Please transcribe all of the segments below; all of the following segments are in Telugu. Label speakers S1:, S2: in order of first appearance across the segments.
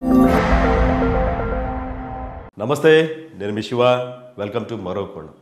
S1: నమస్తే నేను మీ శివ వెల్కమ్ టు మరో కోణం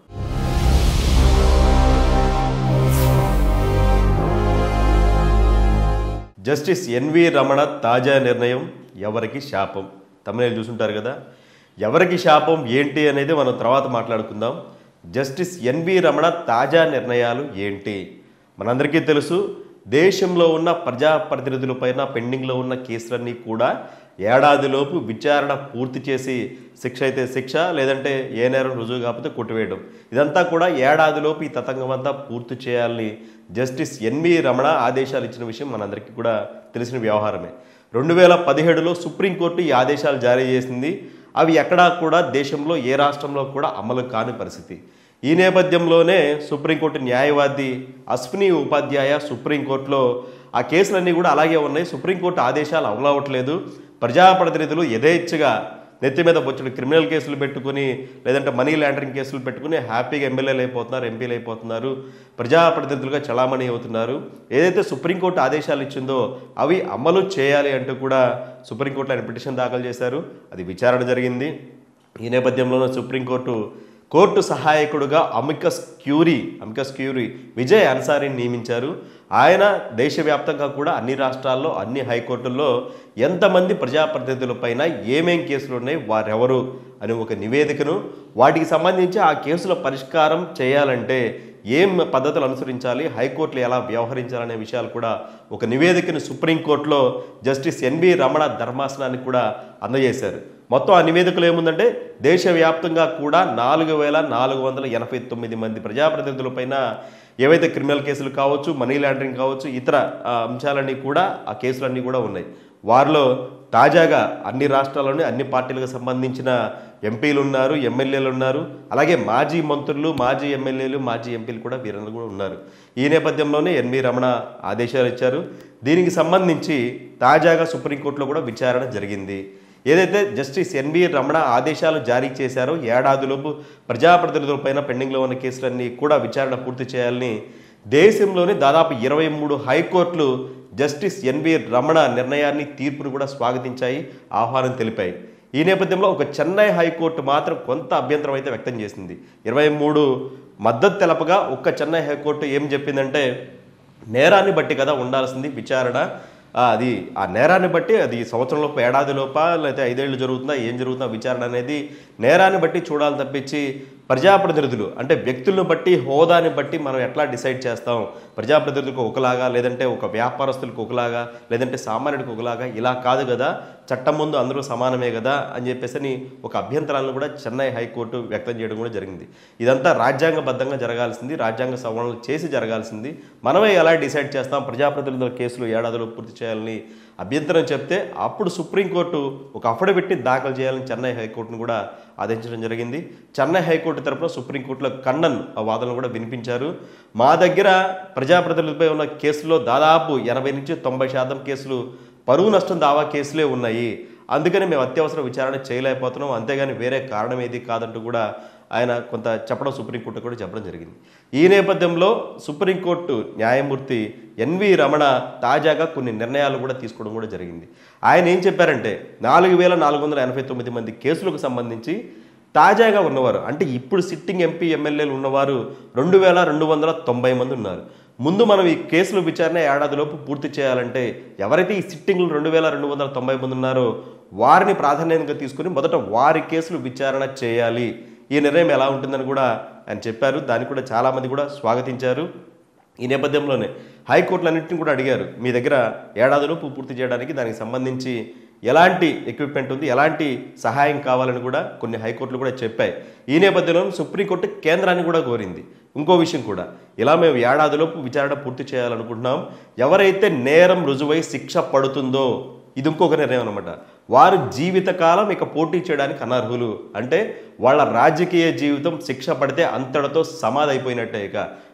S1: జస్టిస్ ఎన్వి రమణ తాజా నిర్ణయం ఎవరికి శాపం తమిళ చూసుంటారు కదా ఎవరికి శాపం ఏంటి అనేది మనం తర్వాత మాట్లాడుకుందాం జస్టిస్ ఎన్వి రమణ తాజా నిర్ణయాలు ఏంటి మనందరికీ తెలుసు దేశంలో ఉన్న ప్రజాప్రతినిధులపైన పెండింగ్లో ఉన్న కేసులన్నీ కూడా ఏడాదిలోపు విచారణ పూర్తి చేసి శిక్ష అయితే శిక్ష లేదంటే ఏ నేరం రుజువు కాకపోతే కొట్టివేయడం ఇదంతా కూడా ఏడాదిలోపు ఈ తతంగం అంతా పూర్తి చేయాలని జస్టిస్ ఎన్వి రమణ ఆదేశాలు ఇచ్చిన విషయం మనందరికీ కూడా తెలిసిన వ్యవహారమే రెండు వేల పదిహేడులో సుప్రీంకోర్టు ఈ ఆదేశాలు జారీ చేసింది అవి ఎక్కడా కూడా దేశంలో ఏ రాష్ట్రంలో కూడా అమలు కాని పరిస్థితి ఈ నేపథ్యంలోనే సుప్రీంకోర్టు న్యాయవాది అశ్విని ఉపాధ్యాయ సుప్రీంకోర్టులో ఆ కేసులన్నీ కూడా అలాగే ఉన్నాయి సుప్రీంకోర్టు ఆదేశాలు అమలు అవ్వట్లేదు ప్రజాప్రతినిధులు యథేచ్ఛగా నెత్తి మీద బొచ్చుడు క్రిమినల్ కేసులు పెట్టుకుని లేదంటే మనీ లాండరింగ్ కేసులు పెట్టుకుని హ్యాపీగా ఎమ్మెల్యేలు అయిపోతున్నారు ఎంపీలు అయిపోతున్నారు ప్రజాప్రతినిధులుగా చలామణి అవుతున్నారు ఏదైతే సుప్రీంకోర్టు ఆదేశాలు ఇచ్చిందో అవి అమలు చేయాలి అంటూ కూడా సుప్రీంకోర్టులో ఆయన పిటిషన్ దాఖలు చేశారు అది విచారణ జరిగింది ఈ నేపథ్యంలోనే సుప్రీంకోర్టు కోర్టు సహాయకుడుగా amicus curiae amicus curiae Vijay అన్సారీని నియమించారు ఆయన దేశవ్యాప్తంగా కూడా అన్ని రాష్ట్రాల్లో అన్ని హైకోర్టుల్లో ఎంతమంది ప్రజాప్రతినిధులపైన ఏమేం కేసులు ఉన్నాయి వారెవరు అని ఒక నివేదికను వాటికి సంబంధించి ఆ కేసుల పరిష్కారం చేయాలంటే ఏం పద్ధతులు అనుసరించాలి హైకోర్టులు ఎలా వ్యవహరించాలనే విషయాలు కూడా ఒక నివేదికను సుప్రీంకోర్టులో జస్టిస్ ఎన్వి రమణ ధర్మాసనానికి కూడా అందజేశారు మొత్తం ఆ నివేదికలో ఏముందంటే దేశవ్యాప్తంగా కూడా నాలుగు వేల నాలుగు వందల ఎనభై తొమ్మిది మంది ప్రజాప్రతినిధులపైన ఏవైతే క్రిమినల్ కేసులు కావచ్చు మనీ లాండరింగ్ కావచ్చు ఇతర ఆ, అంశాలన్నీ కూడా ఆ కేసులన్నీ కూడా ఉన్నాయి వారిలో తాజాగా అన్ని రాష్ట్రాల్లోని అన్ని పార్టీలకు సంబంధించిన ఎంపీలు ఉన్నారు ఎమ్మెల్యేలు ఉన్నారు అలాగే మాజీ మంత్రులు మాజీ ఎమ్మెల్యేలు మాజీ ఎంపీలు కూడా వీరందరూ కూడా ఉన్నారు ఈ నేపథ్యంలోనే ఎన్వి రమణ ఆదేశాలు ఇచ్చారు దీనికి సంబంధించి తాజాగా సుప్రీంకోర్టులో కూడా విచారణ జరిగింది ఏదైతే జస్టిస్ ఎన్వి రమణ ఆదేశాలు జారీ చేశారో ఏడాదిలోపు ప్రజాప్రతినిధులపైన పెండింగ్లో ఉన్న కేసులన్నీ కూడా విచారణ పూర్తి చేయాలని దేశంలోని దాదాపు ఇరవై మూడు హైకోర్టులు జస్టిస్ ఎన్వి రమణ నిర్ణయాన్ని తీర్పును కూడా స్వాగతించాయి ఆహ్వానం తెలిపాయి ఈ నేపథ్యంలో ఒక చెన్నై హైకోర్టు మాత్రం కొంత అభ్యంతరం అయితే వ్యక్తం చేసింది ఇరవై మూడు మద్దతు తెలపగా ఒక్క చెన్నై హైకోర్టు ఏం చెప్పిందంటే నేరాన్ని బట్టి కదా ఉండాల్సింది విచారణ ఆ, అది ఆ నేరాన్ని బట్టి అది సంవత్సరంలోపు ఏడాది లోప లేకపోతే ఐదేళ్ళు జరుగుతుందా ఏం జరుగుతుందా విచారణ అనేది నేరాన్ని బట్టి చూడాలి తప్పించి ప్రజాప్రతినిధులు అంటే వ్యక్తులను బట్టి హోదాని బట్టి మనం ఎట్లా డిసైడ్ చేస్తాం ప్రజాప్రతినిధులకు ఒకలాగా లేదంటే ఒక వ్యాపారస్తులకు ఒకలాగా లేదంటే సామాన్యుడికి ఒకలాగా ఇలా కాదు కదా చట్టం ముందు అందరూ సమానమే కదా అని చెప్పేసి అని ఒక అభ్యంతరాలను కూడా చెన్నై హైకోర్టు వ్యక్తం చేయడం కూడా జరిగింది ఇదంతా రాజ్యాంగబద్ధంగా జరగాల్సింది రాజ్యాంగ సవరణలు చేసి జరగాల్సింది మనమే ఎలా డిసైడ్ చేస్తాం ప్రజాప్రతినిధుల కేసులు ఏడాదిలో పూర్తి చేయాలని అభ్యంతరం చెప్తే అప్పుడు సుప్రీంకోర్టు ఒక అఫిడవిట్ని దాఖలు చేయాలని చెన్నై హైకోర్టును కూడా ఆదేశించడం జరిగింది చెన్నై హైకోర్టు తరపున సుప్రీంకోర్టులో కన్నన్ ఆ వాదనలు కూడా వినిపించారు మా దగ్గర ప్రజాప్రతినిధులపై ఉన్న కేసుల్లో దాదాపు ఎనభై నుంచి తొంభై శాతం కేసులు పరువు నష్టం దావా కేసులే ఉన్నాయి అందుకని మేము అత్యవసర విచారణ చేయలేకపోతున్నాం అంతేగాని వేరే కారణం ఏది కాదంటూ కూడా ఆయన కొంత చెప్పడం సుప్రీంకోర్టు కూడా చెప్పడం జరిగింది ఈ నేపథ్యంలో సుప్రీంకోర్టు న్యాయమూర్తి ఎన్వి రమణ తాజాగా కొన్ని నిర్ణయాలు కూడా తీసుకోవడం కూడా జరిగింది ఆయన ఏం చెప్పారంటే నాలుగు వేల నాలుగు వందల ఎనభై తొమ్మిది మంది కేసులకు సంబంధించి తాజాగా ఉన్నవారు అంటే ఇప్పుడు సిట్టింగ్ ఎంపీ ఎమ్మెల్యేలు ఉన్నవారు రెండు వేల రెండు వందల తొంభై మంది ఉన్నారు ముందు మనం ఈ కేసులు విచారణ ఏడాదిలోపు పూర్తి చేయాలంటే ఎవరైతే ఈ సిట్టింగ్లు రెండు వేల రెండు వందల తొంభై మంది ఉన్నారో వారిని ప్రాధాన్యంగా తీసుకుని మొదట వారి కేసులు విచారణ చేయాలి ఈ నిర్ణయం ఎలా ఉంటుందని కూడా ఆయన చెప్పారు దాన్ని కూడా చాలామంది కూడా స్వాగతించారు ఈ నేపథ్యంలోనే హైకోర్టులన్నింటినీ కూడా అడిగారు మీ దగ్గర ఏడాదిలోపు పూర్తి చేయడానికి దానికి సంబంధించి ఎలాంటి ఎక్విప్మెంట్ ఉంది ఎలాంటి సహాయం కావాలని కూడా కొన్ని హైకోర్టులు కూడా చెప్పాయి ఈ నేపథ్యంలో సుప్రీంకోర్టు కేంద్రాన్ని కూడా కోరింది ఇంకో విషయం కూడా ఇలా మేము ఏడాదిలోపు విచారణ పూర్తి చేయాలనుకుంటున్నాం ఎవరైతే నేరం రుజువై శిక్ష పడుతుందో ఇది ఇంకొక నిర్ణయం అనమాట వారు జీవితకాలం ఇక పోటీ చేయడానికి అనర్హులు అంటే వాళ్ళ రాజకీయ జీవితం శిక్ష పడితే అంతటితో సమాధి అయిపోయినట్టే ఇక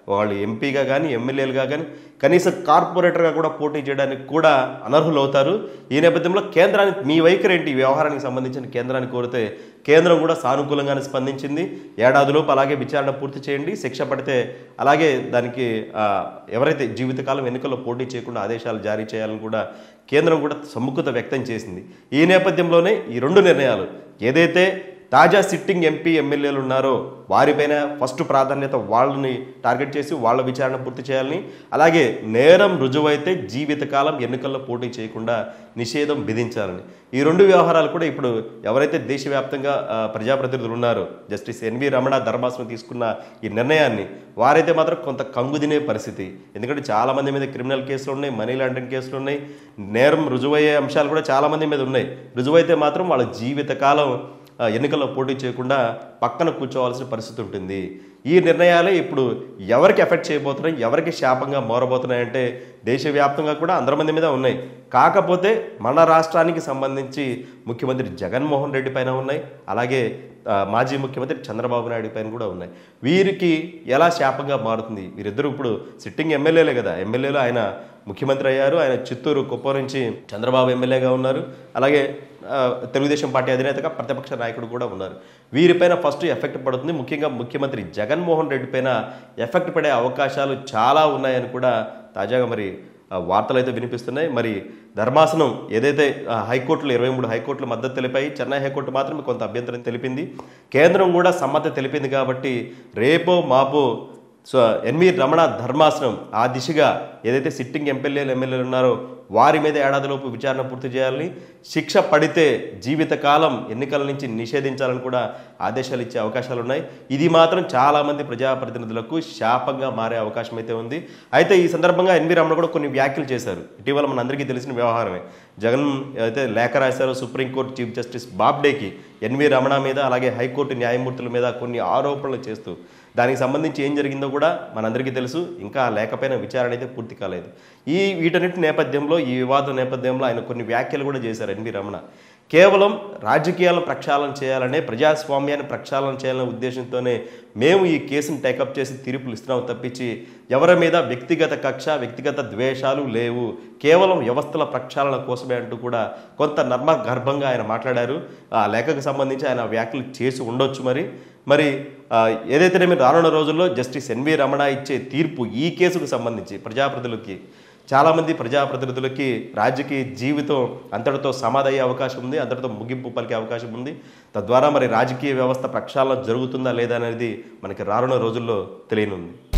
S1: వాళ్ళు ఎంపీగా కానీ ఎమ్మెల్యేలుగా కానీ కనీసం కార్పొరేటర్గా కూడా పోటీ చేయడానికి కూడా అనర్హులు అవుతారు ఈ నేపథ్యంలో కేంద్రానికి మీ వైఖరి ఏంటి ఈ వ్యవహారానికి సంబంధించిన కేంద్రాన్ని కోరితే కేంద్రం కూడా సానుకూలంగానే స్పందించింది ఏడాదిలోపు అలాగే విచారణ పూర్తి చేయండి శిక్ష పడితే అలాగే దానికి ఆ, ఎవరైతే జీవితకాలం ఎన్నికల్లో పోటీ చేయకుండా ఆదేశాలు జారీ చేయాలని కూడా కేంద్రం కూడా సముఖత వ్యక్తం చేసింది ఈ నేపథ్యంలోనే ఈ రెండు నిర్ణయాలు ఏదైతే తాజా సిట్టింగ్ ఎంపీ ఎమ్మెల్యేలు ఉన్నారో వారిపైన ఫస్ట్ ప్రాధాన్యత వాళ్ళని టార్గెట్ చేసి వాళ్ళ విచారణ పూర్తి చేయాలని అలాగే నేరం రుజువైతే జీవితకాలం ఎన్నికల్లో పోటీ చేయకుండా నిషేధం విధించాలని ఈ రెండు వ్యవహారాలు కూడా ఇప్పుడు ఎవరైతే దేశవ్యాప్తంగా ఆ, ప్రజాప్రతినిధులు ఉన్నారో జస్టిస్ ఎన్వి రమణ ధర్మాసనం తీసుకున్న ఈ నిర్ణయాన్ని వారైతే మాత్రం కొంత కంగుదినే పరిస్థితి ఎందుకంటే చాలా మంది మీద క్రిమినల్ కేసులు ఉన్నాయి మనీ లాండరింగ్ కేసులు ఉన్నాయి నేరం రుజువయ్యే అంశాలు కూడా చాలా మంది మీద ఉన్నాయి రుజువైతే మాత్రం వాళ్ళ జీవితకాలం ఆ, ఎన్నికల్లో పోటీ చేయకుండా పక్కన కూర్చోవాల్సిన పరిస్థితి ఉంటుంది ఈ నిర్ణయాలే ఇప్పుడు ఎవరికి ఎఫెక్ట్ చేయబోతున్నాయి ఎవరికి శాపంగా మారబోతున్నాయంటే దేశవ్యాప్తంగా కూడా అందరి మంది మీద ఉన్నాయి కాకపోతే మన రాష్ట్రానికి సంబంధించి ముఖ్యమంత్రి జగన్మోహన్ రెడ్డి పైన ఉన్నాయి అలాగే ఆ, మాజీ ముఖ్యమంత్రి చంద్రబాబు నాయుడు పైన కూడా ఉన్నాయి వీరికి ఎలా శాపంగా మారుతుంది వీరిద్దరూ ఇప్పుడు సిట్టింగ్ ఎమ్మెల్యేలే కదా ఎమ్మెల్యేలు ఆయన ముఖ్యమంత్రి అయ్యారు ఆయన చిత్తూరు కుప్పం నుంచి చంద్రబాబు ఎమ్మెల్యేగా ఉన్నారు అలాగే ఆ, తెలుగుదేశం పార్టీ అధినేతగా ప్రతిపక్ష నాయకుడు కూడా ఉన్నారు వీరిపైన ఫస్ట్ ఎఫెక్ట్ పడుతుంది ముఖ్యంగా ముఖ్యమంత్రి జగన్మోహన్ రెడ్డి పైన ఎఫెక్ట్ పడే అవకాశాలు చాలా ఉన్నాయని కూడా తాజాగా మరి ఆ, వార్తలు అయితే వినిపిస్తున్నాయి మరి ధర్మాసనం ఏదైతే ఆ, హైకోర్టులో ఇరవై మూడు హైకోర్టులు మద్దతు తెలిపాయి చెన్నై హైకోర్టు మాత్రమే కొంత అభ్యంతరం తెలిపింది కేంద్రం కూడా సమ్మతి తెలిపింది కాబట్టి రేపో మాపో సో ఎన్వి రమణ ధర్మాసనం ఆ దిశగా ఏదైతే సిట్టింగ్ ఎమ్మెల్యేలు ఎమ్మెల్యేలు ఉన్నారో వారి మీద ఏడాదిలోపు విచారణ పూర్తి చేయాలని శిక్ష పడితే జీవితకాలం ఎన్నికల నుంచి నిషేధించాలని కూడా ఆదేశాలు ఇచ్చే అవకాశాలు ఉన్నాయి ఇది మాత్రం చాలామంది ప్రజాప్రతినిధులకు శాపంగా మారే అవకాశం అయితే ఉంది అయితే ఈ సందర్భంగా ఎన్వి రమణ కూడా కొన్ని వ్యాఖ్యలు చేశారు ఇటీవల మన అందరికీ తెలిసిన వ్యవహారమే జగన్ అయితే లేఖ రాశారో సుప్రీంకోర్టు చీఫ్ జస్టిస్ బాబ్డేకి ఎన్వి రమణ మీద అలాగే హైకోర్టు న్యాయమూర్తుల మీద కొన్ని ఆరోపణలు చేస్తూ దానికి సంబంధించి ఏం జరిగిందో కూడా మనందరికీ తెలుసు ఇంకా ఆ లేఖపైన విచారణ అయితే పూర్తి కాలేదు ఈ వీటన్నిటి నేపథ్యంలో ఈ వివాదం నేపథ్యంలో ఆయన కొన్ని వ్యాఖ్యలు కూడా చేశారు ఎన్వి రమణ కేవలం రాజకీయాలను ప్రక్షాళన చేయాలనే ప్రజాస్వామ్యాన్ని ప్రక్షాళన చేయాలనే ఉద్దేశంతోనే మేము ఈ కేసును టేకప్ చేసి తీర్పులు ఇస్తున్నాం తప్పించి ఎవరి మీద వ్యక్తిగత కక్ష వ్యక్తిగత ద్వేషాలు లేవు కేవలం వ్యవస్థల ప్రక్షాళన కోసమే అంటూ కూడా కొంత నర్మ గర్భంగా ఆయన మాట్లాడారు ఆ లేఖకు సంబంధించి ఆయన వ్యాఖ్యలు చేసి ఉండొచ్చు మరి మరి ఆ, ఏదైతే మీరు రానున్న రోజుల్లో జస్టిస్ ఎన్వి రమణ ఇచ్చే తీర్పు ఈ కేసుకు సంబంధించి ప్రజాప్రతినిధులకి చాలామంది ప్రజాప్రతినిధులకి రాజకీయ జీవితం అంతటితో సమాధయ్యే అవకాశం ఉంది అంతటితో ముగింపు పలికే అవకాశం ఉంది తద్వారా మరి రాజకీయ వ్యవస్థ ప్రక్షాళన జరుగుతుందా లేదా అనేది మనకి రానున్న రోజుల్లో తెలియనుంది